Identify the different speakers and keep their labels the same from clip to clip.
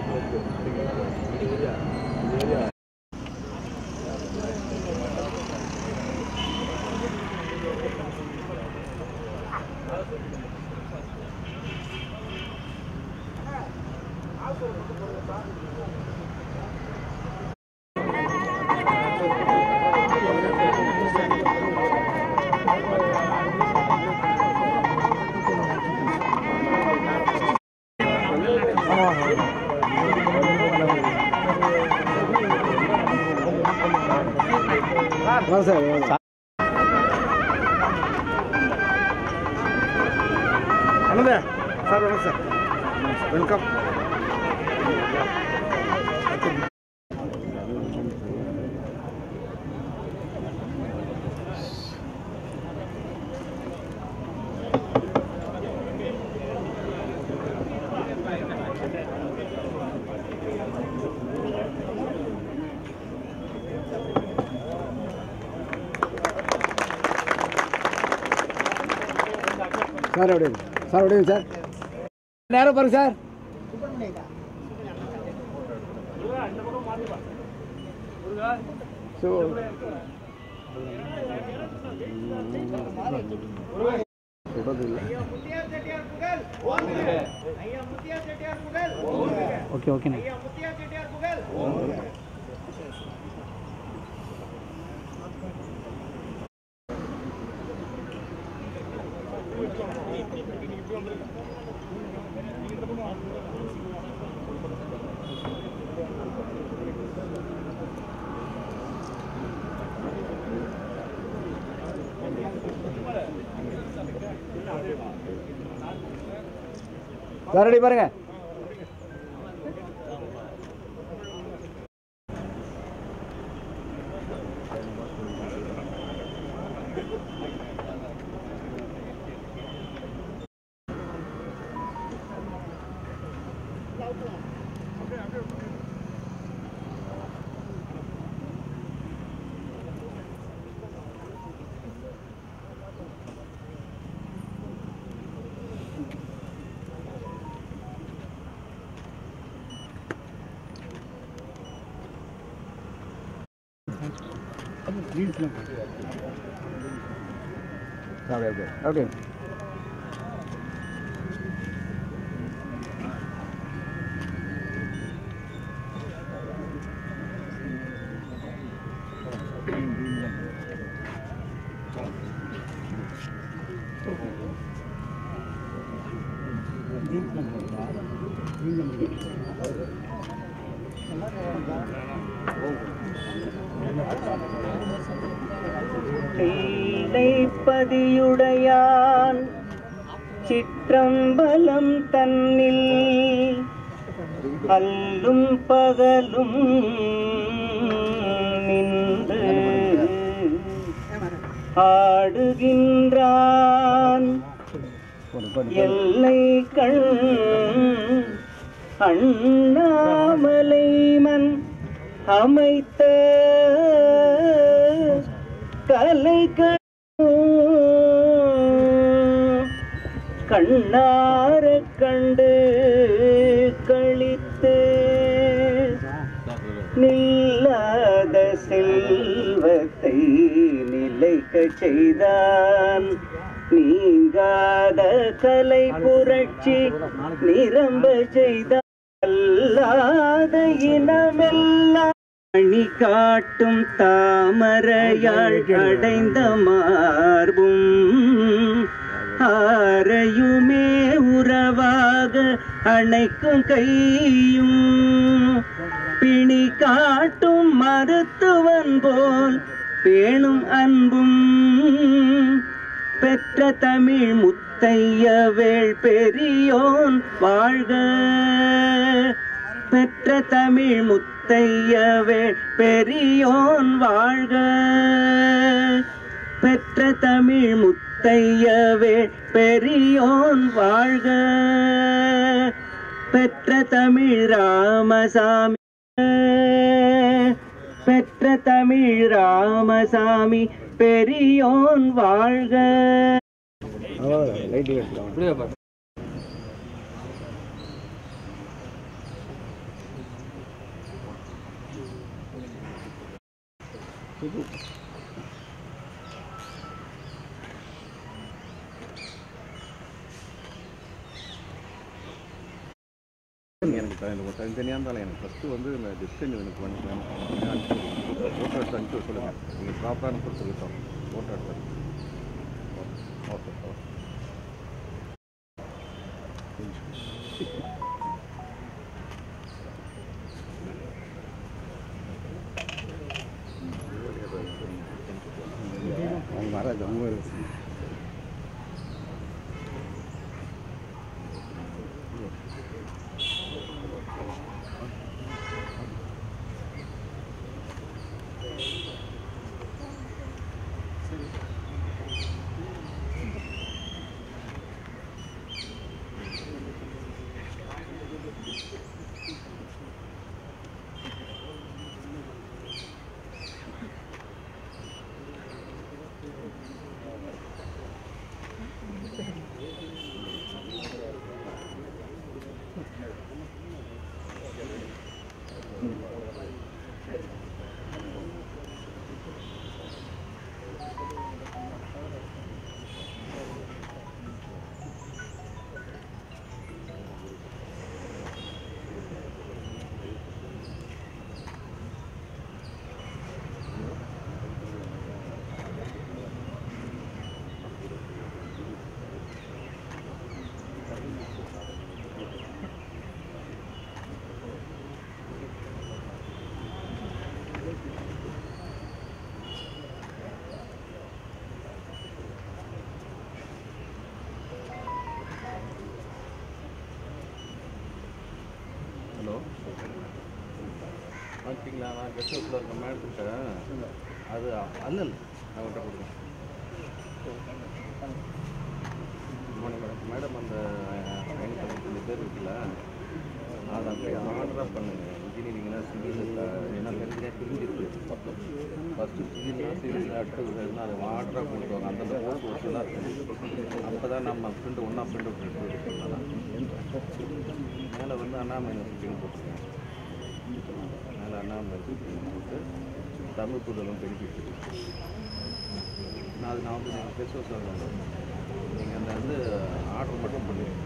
Speaker 1: அண்ணதே sir வணக்கம் sir welcome sir அப்படியே sir அப்படியே சார் நேரம் பாருங்க சார் ஸோ ஓகே ஓகேண்ணே சார் ரெடி பாருங்க அப்படியே அப்படியே அப்படியே
Speaker 2: பதியுடையான் சிற்றம்பலம் தன்னில் அல்லும் பகலும் நின்று ஆடுகின்றான் எல்லை கண் அண்ணாமலை மன் அமைத்த கலைகள் கண்ணார கண்டு கழித்து நில்லாத செல்வத்தை நிலைக்க செய்தான் நீங்காத கலை புரட்சி நிரம்ப செய்தான் அல்லாத இனமெல்லாம் அணி காட்டும் தாமரையாள் அடைந்த மார்பும் ஆரையுமே உறவாக அணைக்கும் கையும் பிணி காட்டும் மருத்துவன் போல் பேணும் அன்பும் பெற்ற தமிழ் முத்தையவேள் பெரியோன் வாழ்க பெற்ற தமிழ் முத்தையவேள் பெரியோன் வாழ்க பெற்ற தமிழ் முத்தையவேள் பெரியோன் வாழ்க பெற்ற தமிழ் ராமசாமி பெற்ற தமிழ் ராமசாமி பெரியோன் வாழ்க
Speaker 1: லைட்
Speaker 3: எனக்கு த- இந்த தனித்தனியாக இருந்தாலும் எனக்கு ஃபஸ்ட்டு வந்து இந்த டிஸ்டன்ஸ் எனக்கு பண்ணி ஃபோட்டோ எடுத்து அனுப்பிச்சு சொல்லுங்கள் நீங்கள் ப்ராப்பராக அனுப்பி சொல்லிட்டோம் ஃபோட்டோ எடுத்து ஓகே ஓகே
Speaker 1: அவங்க வராது அவங்க வருது
Speaker 3: ஹலோ ஓகேங்களா நான் கெஸ்ட் ஹவுஸில் இருக்க மேடத்துக்கிட்ட அது அல்லல் அவங்கள்ட்ட கொடுங்க மார்னிங் மேடம் மேடம் அந்த ஐநூற்றி அறுபத்தஞ்சு பேர் இருக்குல்ல அதை அப்படியே ஆர்டராக பண்ணுங்க இன்ஜினியரிங்னா சிவில் ஏன்னா தனித்தனியாக பிரிஞ்சிருக்கு ஃபஸ்ட்டு சிவில்னா சிவில் அடுத்தது அதை ஆர்டராக கொண்டு வாங்க அந்தந்த போஸ்ட் ஒர்க்கெல்லாம் இருக்குது அப்போ தான் நம்ம ஃப்ரெண்டு ஒன்றா ஃப்ரெண்டு எடுத்து பண்ணலாம் மேலே வந்து அண்ணாமலை யூனிவர்சிட்டின்னு போட்டுருக்கேன் மேலே அண்ணாமலை யூனிவர்சிட்டின்னு போட்டு தமிழ் புதலும் பெனிஃபிட் இருக்கு நான் அது நான் வந்து நீங்கள் பேச சொல்லுங்கள் நீங்கள் அந்த வந்து ஆர்டர் மட்டும் பண்ணுங்க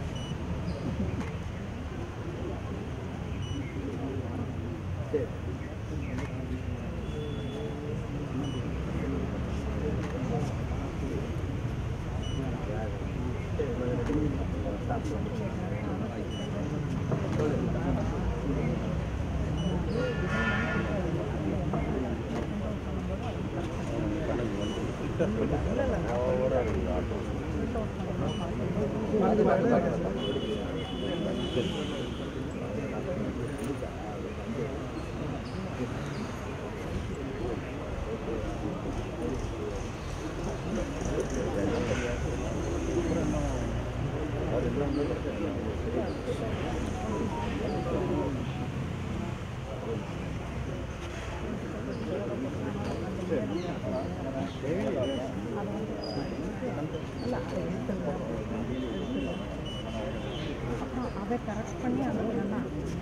Speaker 4: அப்புறம் அதை கரெக்ட் பண்ணி அனுப்புனா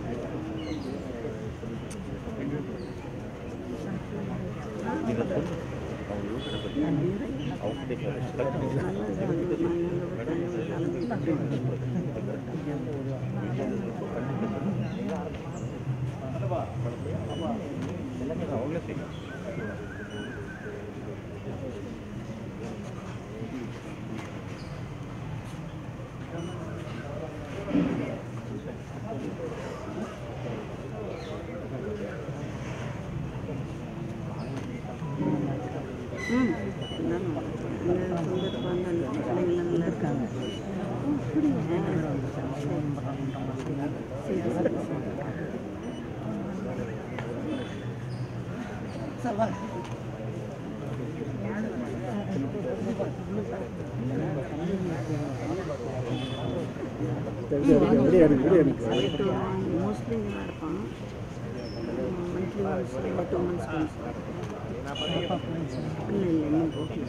Speaker 1: எப்படி எனக்கு எப்படி எனக்கு
Speaker 4: மோஸ்ட்லி இங்கே தான் இருப்பான் மந்த்லி ஒன்ஸ் இல்லை டூ மந்த்ஸ் ஒன்ஸ் இல்லை இல்லை இன்னும் போகல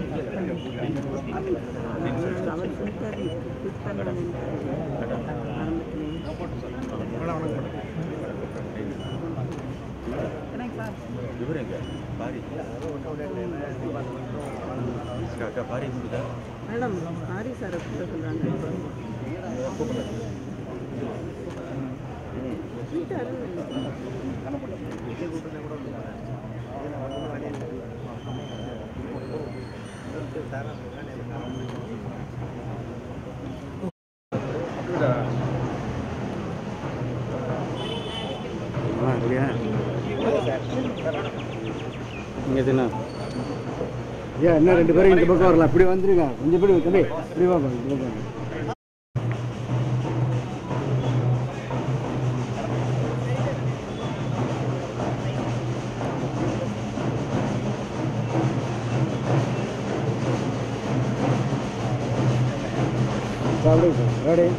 Speaker 4: அவர் சொல்லிட்டார் குவிட் பண்ணலான்னு ஆரம்பத்தில்
Speaker 3: இவர் எங்க
Speaker 4: மேடம் ஹாரி சாரை கூப்பிட சொல்கிறாங்க
Speaker 1: ஆ இல்லையா
Speaker 3: இங்கே தின்னா
Speaker 1: ஐயா இன்னும் ரெண்டு பேரும் இந்த பக்கம் வரலாம் இப்படி வந்துருங்க கொஞ்சம் இப்படி தம்பி இப்படி வாங்க இப்படி வாங்க சாப்பிடுங்க சார் ரெடி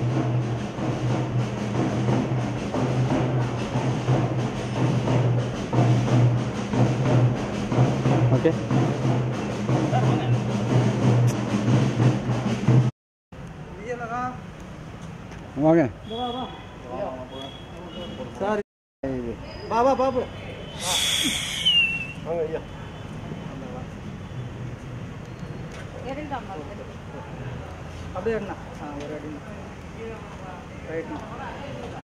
Speaker 3: ஓகே
Speaker 1: வாங்க
Speaker 2: பாபா பாபு அப்படியே அண்ணா ஆ ஒரு அடி ரைட்ண்ணா